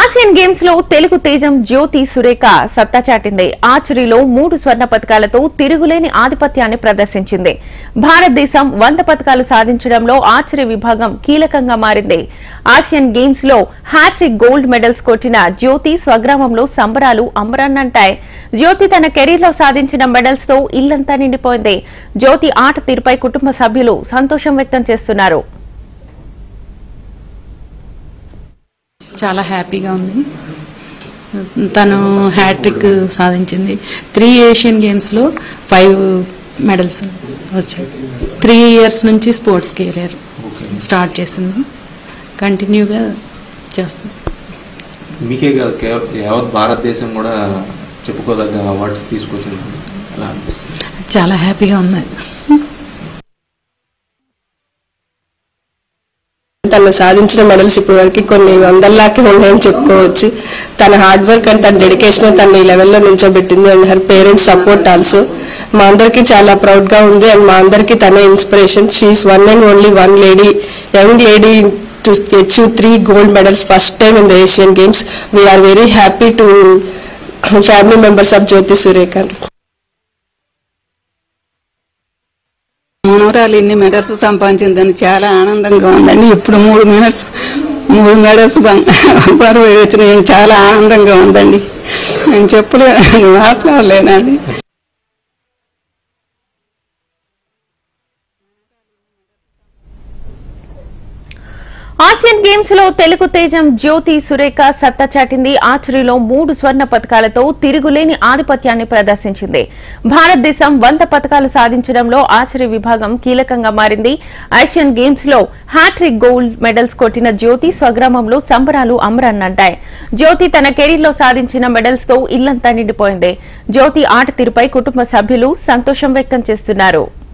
Asian games లో తెలుగు తేజం జ్యోతి సురేఖ సత్తా చాటింది ఆర్చరీలో మూడు స్వర్ణ పథకాలతో తిరుగులేని ఆధిపత్యాన్ని ప్రదర్శించింది భారతదేశం వంద పథకాలు సాధించడంలో ఆర్చరీ విభాగం కీలకంగా మారింది ఆసియన్ గేమ్స్ లో హ్యాట్రిక్ గోల్డ్ మెడల్స్ కొట్టిన జ్యోతి స్వగ్రామంలో సంబరాలు అంబరాన్నంటాయి జ్యోతి తన కెరీర్ లో సాధించిన మెడల్స్ తో ఇల్లంతా నిండిపోయింది జ్యోతి ఆట తీరుపై కుటుంబ సభ్యులు సంతోషం వ్యక్తం చేస్తున్నారు చాలా హ్యాపీగా ఉంది తను హ్యాట్రిక్ సాధించింది త్రీ ఏషియన్ గేమ్స్లో ఫైవ్ మెడల్స్ వచ్చాయి త్రీ ఇయర్స్ నుంచి స్పోర్ట్స్ కెరియర్ స్టార్ట్ చేసింది కంటిన్యూగా చేస్తుంది మీకే కాదు కేవ- యావత్ భారతదేశం కూడా చెప్పుకోదగ్గ అవార్డ్స్ తీసుకొచ్చింది ఎలా అనిపిస్తుంది చాలా హ్యాపీగా ఉంది తను సాధించిన మెడల్స్ ఇప్పటి వరకు కొన్ని వందల్లాకే ఉన్నాయని చెప్పుకోవచ్చు తన హార్డ్ వర్క్ అండ్ తన డెడికేషన్ తన ఈ లెవెల్లో నిల్చోబెట్టింది and her parents support also మా అందరికి చాలా ప్రౌడ్ గా ఉంది అండ్ మా అందరికి తనే inspiration she's one and only one lady young lady to achieve three gold medals first time in the Asian games we're very happy to family members of Jyothi Surekha మనవరాలు ఇన్ని మెడల్స్ సంపాదించిందని చాలా ఆనందంగా ఉందండి ఇప్పుడు మూడు మెడల్స్ మూడు మెడల్స్ బరువు వచ్చినాయి చాలా ఆనందంగా ఉందండి నేను చెప్పలేదు మాట్లాడలేనండి ఆసియన్ గేమ్స్ లో తెలుగు తేజం జ్యోతి సురేఖ సత్తా చాటింది ఆర్చరీలో మూడు స్వర్ణ పథకాలతో తిరుగులేని ఆధిపత్యాన్ని ప్రదర్శించింది భారతదేశం వంద పథకాలు సాధించడంలో ఆర్చరీ విభాగం కీలకంగా మారింది ఆసియన్ గేమ్స్ లో హ్యాట్రిక్ గోల్డ్ మెడల్స్ కొట్టిన జ్యోతి స్వగ్రామంలో సంబరాలు అమరన్నంటాయి జ్యోతి తన కెరీర్ లో సాధించిన మెడల్స్ తో ఇల్లంతా నిండిపోయింది జ్యోతి ఆట తీరుపై కుటుంబ సభ్యులు సంతోషం వ్యక్తం చేస్తున్నారు